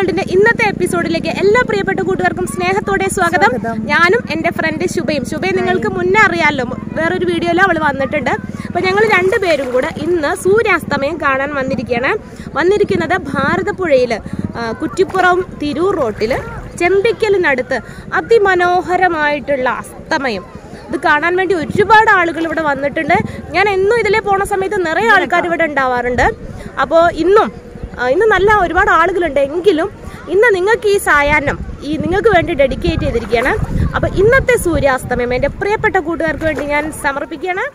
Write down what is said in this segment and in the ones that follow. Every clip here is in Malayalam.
വേൾഡിന്റെ ഇന്നത്തെ എപ്പിസോഡിലേക്ക് എല്ലാ പ്രിയപ്പെട്ട കൂട്ടുകാർക്കും സ്നേഹത്തോടെ സ്വാഗതം ഞാനും എന്റെ ഫ്രണ്ട് ശുഭയും ശുഭയും നിങ്ങൾക്ക് മുന്നേ അറിയാമല്ലോ വേറൊരു വീഡിയോയിൽ അവൾ വന്നിട്ടുണ്ട് അപ്പൊ ഞങ്ങൾ രണ്ടുപേരും കൂടെ ഇന്ന് സൂര്യാസ്തമയം കാണാൻ വന്നിരിക്കുകയാണ് വന്നിരിക്കുന്നത് ഭാരതപ്പുഴയിൽ കുറ്റിപ്പുറം തിരൂർ റോട്ടിൽ ചെമ്പിക്കലിനടുത്ത് അതിമനോഹരമായിട്ടുള്ള അസ്തമയം ഇത് കാണാൻ വേണ്ടി ഒരുപാട് ആളുകൾ ഇവിടെ വന്നിട്ടുണ്ട് ഞാൻ എന്നും ഇതിലെ പോണ സമയത്ത് നിറയെ ആൾക്കാർ ഇവിടെ ഉണ്ടാവാറുണ്ട് അപ്പോൾ ഇന്നും ആ, ഇന്ന് നല്ല ഒരുപാട് ആളുകളുണ്ട് എങ്കിലും ഇന്ന് നിങ്ങൾക്ക് ഈ സായാഹ്നം ഈ നിങ്ങൾക്ക് വേണ്ടി ഡെഡിക്കേറ്റ് ചെയ്തിരിക്കുകയാണ് അപ്പോൾ ഇന്നത്തെ സൂര്യാസ്തമയം എൻ്റെ പ്രിയപ്പെട്ട കൂട്ടുകാർക്ക് വേണ്ടി ഞാൻ സമർപ്പിക്കുകയാണ്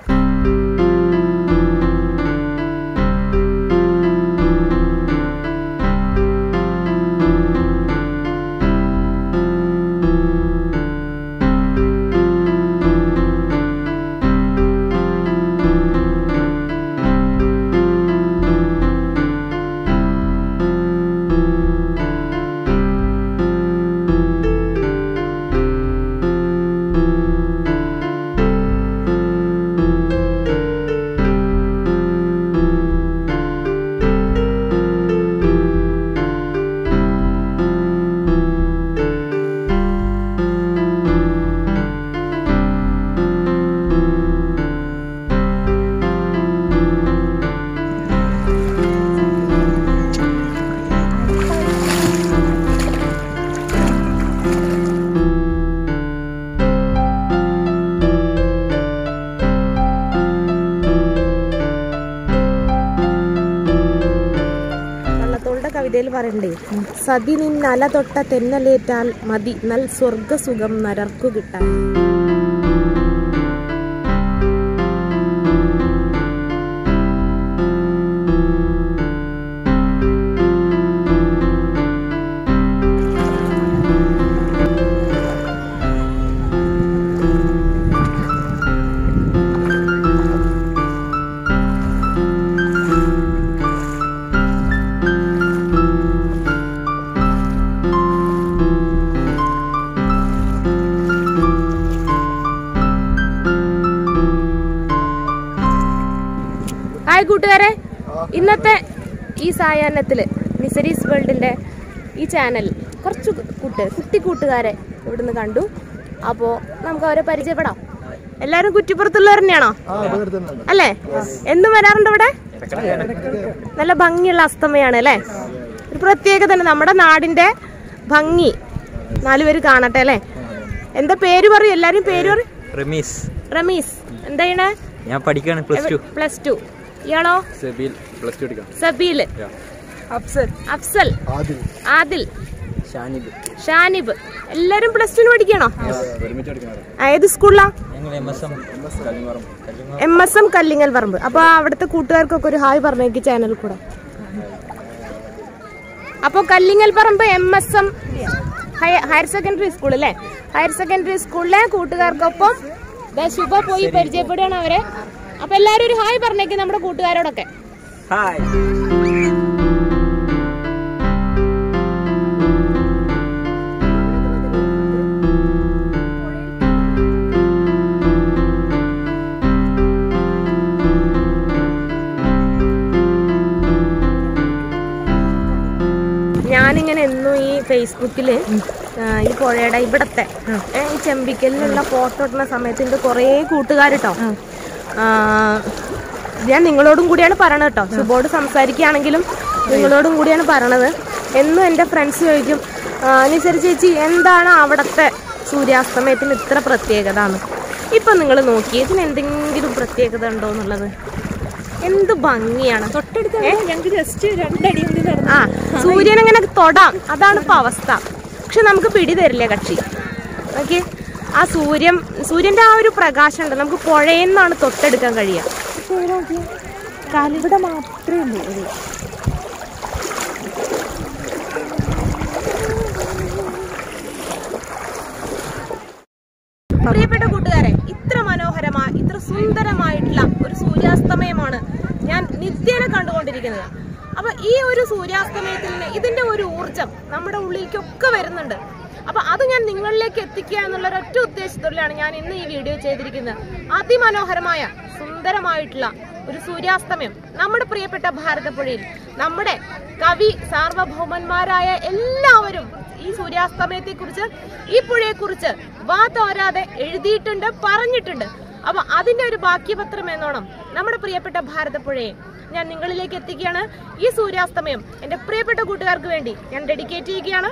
വള്ളത്തോളുടെ കവിതയിൽ പറയണ്ടേ സതി നിന്നല തൊട്ട തെന്നലേറ്റാൽ മതി നൽ സ്വർഗസുഖം നരർക്കു കിട്ടാൻ ഹായ് കൂട്ടുകാരെ ഇന്നത്തെ ഈ സായാഹ്നത്തില് മിസരീസ് വേൾഡിന്റെ ഈ ചാനൽ കുറച്ച് കൂട്ട് കുട്ടി കൂട്ടുകാരെ ഇവിടുന്ന് കണ്ടു അപ്പോ നമുക്ക് അവരെ പരിചയപ്പെടാം എല്ലാരും കുറ്റിപ്പുറത്തുള്ളവർ തന്നെയാണോ അല്ലേ എന്നും വരാറുണ്ട് ഇവിടെ നല്ല ഭംഗിയുള്ള അസ്തമയാണ് അല്ലേ ഒരു പ്രത്യേകത തന്നെ നമ്മുടെ നാടിന്റെ ഭംഗി നാലുപേര് കാണട്ടെ അല്ലേ എന്താ പേര് പറയും എല്ലാരും പേര് പറയും റമീസ് റമീസ് എന്താ ചെയ്യണേ ഞാൻ പഠിക്കാണ് പ്ലസ് ടു പ്ലസ് ടു ഇയാളോ സെബിൽ പ്ലസ് ടു എടുക്കാം സബീല് അഫ്സൽ അഫ്സൽ ആദിൽ ഷാനിബ് ഷാനിബ് എല്ലാരും പ്ലസ് ടുന് പഠിക്കണോ ഒരുമിച്ച് എടുക്കണം ആ, ഏത് സ്കൂളിലാ ഞങ്ങൾ M S M Kallimaram M S M Kallingal Paramba അപ്പൊ അവിടുത്തെ കൂട്ടുകാർക്കൊക്കെ ഒരു ഹായ് പറഞ്ഞേക്ക് ചാനലിൽ കൂടെ അപ്പൊ Kallingal Paramba M S M higher secondary school അല്ലേ ഹയർ സെക്കൻഡറി സ്കൂളിലെ കൂട്ടുകാർക്കൊപ്പം ദേ ശുഭ പോയി പരിചയപ്പെടുകയാണ് അവരെ അപ്പൊ എല്ലാരും ഒരു ഹായ് പറഞ്ഞേക്ക് നമ്മുടെ കൂട്ടുകാരോടൊക്കെ ഹായ് ഞാനിങ്ങനെ എന്നും ഈ ഫേസ്ബുക്കിൽ ഈ പുഴയുടെ ഇവിടത്തെ ഏ, ഈ ചെമ്പിക്കലിലുള്ള ഫോട്ടോ ഇടുന്ന സമയത്ത് എൻ്റെ കുറേ കൂട്ടുകാരിട്ടോ ഞാൻ നിങ്ങളോടും കൂടിയാണ് പറയണത് കേട്ടോ ശുഭോട് സംസാരിക്കുകയാണെങ്കിലും നിങ്ങളോടും കൂടിയാണ് പറയണത് എന്നും എൻ്റെ ഫ്രണ്ട്സ് ചോദിക്കും അനുസരിച്ച് ചേച്ചി എന്താണ് അവിടുത്തെ സൂര്യാസ്തമയത്തിന് ഇത്ര പ്രത്യേകത എന്ന് ഇപ്പം നിങ്ങൾ നോക്കി ഇതിന് എന്തെങ്കിലും പ്രത്യേകത ഉണ്ടോ എന്നുള്ളത് എന്ത് ഭംഗിയാണ് തൊട്ടടുത്ത് ഞങ്ങൾക്ക് ജസ്റ്റ് രണ്ടടി ആ സൂര്യൻ അങ്ങനെ തൊടാം അതാണ് ഇപ്പൊ അവസ്ഥ പക്ഷെ നമുക്ക് പിടി തരില്ല കക്ഷി ഓക്കെ ആ സൂര്യൻ സൂര്യന്റെ ആ ഒരു പ്രകാശം ഉണ്ട് നമുക്ക് പുഴയിൽ നിന്നാണ് തൊട്ടെടുക്കാൻ കഴിയുക കാലിവിടെ മാത്രമേ ഉള്ളൂ പ്രിയപ്പെട്ട കൂട്ടുകാരെ ഇത്ര മനോഹരമായ ഇത്ര സുന്ദരമായിട്ടുള്ള ഒരു സൂര്യാസ്തമയമാണ് ഞാൻ നിത്യേന കണ്ടുകൊണ്ടിരിക്കുന്നത് അപ്പൊ ഈ ഒരു സൂര്യാസ്തമയത്തിൽ നിന്ന് ഇതിന്റെ ഒരു ഊർജം നമ്മുടെ ഉള്ളിലേക്കൊക്കെ വരുന്നുണ്ട് അപ്പൊ അത് ഞാൻ നിങ്ങളിലേക്ക് എത്തിക്കുക എന്നുള്ള ഒരൊറ്റ ഉദ്ദേശത്തോടെയാണ് ഞാൻ ഇന്ന് ഈ വീഡിയോ ചെയ്തിരിക്കുന്നത് അതിമനോഹരമായ സുന്ദരമായിട്ടുള്ള ഒരു സൂര്യാസ്തമയം നമ്മുടെ പ്രിയപ്പെട്ട ഭാരതപ്പുഴയിൽ നമ്മുടെ കവി സാർവഭൗമന്മാരായ എല്ലാവരും ഈ സൂര്യാസ്തമയത്തെ കുറിച്ച് ഈ പുഴയെ കുറിച്ച് വാ തോരാതെ എഴുതിയിട്ടുണ്ട് പറഞ്ഞിട്ടുണ്ട് അപ്പൊ അതിന്റെ ഒരു ബാക്കിപത്രം എന്നോണം നമ്മുടെ പ്രിയപ്പെട്ട ഭാരതപ്പുഴയെ ഞാൻ നിങ്ങളിലേക്ക് എത്തിക്കുകയാണ് ഈ സൂര്യാസ്തമയം എന്റെ പ്രിയപ്പെട്ട കൂട്ടുകാർക്ക് വേണ്ടി ഞാൻ ഡെഡിക്കേറ്റ് ചെയ്യുകയാണ്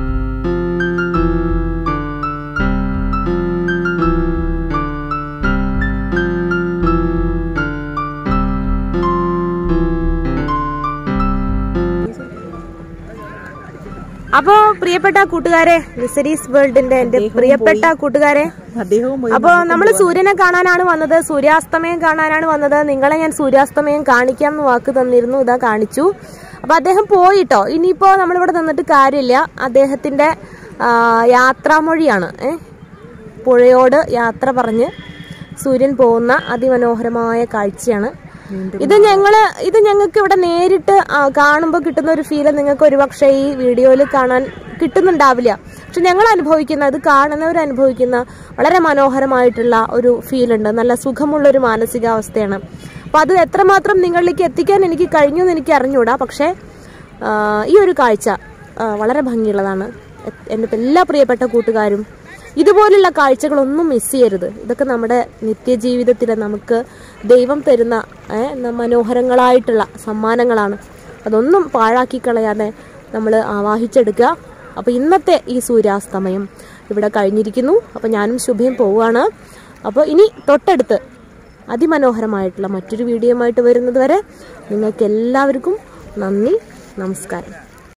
അപ്പോ പ്രിയപ്പെട്ട കൂട്ടുകാരെ മിസരീസ് വേൾഡിന്റെ എന്റെ പ്രിയപ്പെട്ട കൂട്ടുകാരെ അദ്ദേഹവും പോയി അപ്പോ നമ്മൾ സൂര്യനെ കാണാനാണ് വന്നത് സൂര്യാസ്തമയം കാണാനാണ് വന്നത് നിങ്ങളെ ഞാൻ സൂര്യാസ്തമയം കാണിക്കാം എന്ന് വാക്ക് തന്നിരുന്നു ഇതാ കാണിച്ചു അപ്പൊ അദ്ദേഹം പോയിട്ടോ ഇനിയിപ്പോ നമ്മളിവിടെ നിന്നിട്ട് കാര്യമില്ല അദ്ദേഹത്തിന്റെ ആ, യാത്രാമൊഴിയാണ് ഏ പുഴയോട് യാത്ര പറഞ്ഞ് സൂര്യൻ പോകുന്ന അതിമനോഹരമായ കാഴ്ചയാണ് ഇത് ഞങ്ങള് ഇത് ഞങ്ങൾക്ക് ഇവിടെ നേരിട്ട് കാണുമ്പോൾ കിട്ടുന്ന ഒരു ഫീല് നിങ്ങൾക്ക് ഒരുപക്ഷെ ഈ വീഡിയോയിൽ കാണാൻ കിട്ടുന്നുണ്ടാവില്ല പക്ഷെ ഞങ്ങൾ അനുഭവിക്കുന്ന ഇത് കാണുന്നവർ അനുഭവിക്കുന്ന വളരെ മനോഹരമായിട്ടുള്ള ഒരു ഫീൽ ഉണ്ട് നല്ല സുഖമുള്ള ഒരു മാനസികാവസ്ഥയാണ് അപ്പൊ അത് എത്രമാത്രം നിങ്ങളിലേക്ക് എത്തിക്കാൻ എനിക്ക് കഴിഞ്ഞു എന്ന് എനിക്ക് അറിഞ്ഞൂടാ പക്ഷേ ആ, ഈ ഒരു കാഴ്ച ആ, വളരെ ഭംഗിയുള്ളതാണ് എ- എൻ്റെ എല്ലാ പ്രിയപ്പെട്ട കൂട്ടുകാരും ഇതുപോലുള്ള കാഴ്ചകളൊന്നും മിസ് ചെയ്യരുത് ഇതൊക്കെ നമ്മുടെ നിത്യജീവിതത്തിൽ നമുക്ക് ദൈവം തരുന്ന ഏ, ന- മനോഹരങ്ങളായിട്ടുള്ള സമ്മാനങ്ങളാണ് അതൊന്നും പാഴാക്കി കളയാതെ നമ്മൾ ആവാഹിച്ചെടുക്കുക അപ്പോൾ ഇന്നത്തെ ഈ സൂര്യാസ്തമയം ഇവിടെ കഴിഞ്ഞിരിക്കുന്നു അപ്പോൾ ഞാനും ശുഭയും പോവുകയാണ് അപ്പോൾ ഇനി തൊട്ടടുത്ത് അതിമനോഹരമായിട്ടുള്ള മറ്റൊരു വീഡിയോയുമായിട്ട് വരുന്നത് വരെ നിങ്ങൾക്ക് എല്ലാവർക്കും നന്ദി നമസ്കാരം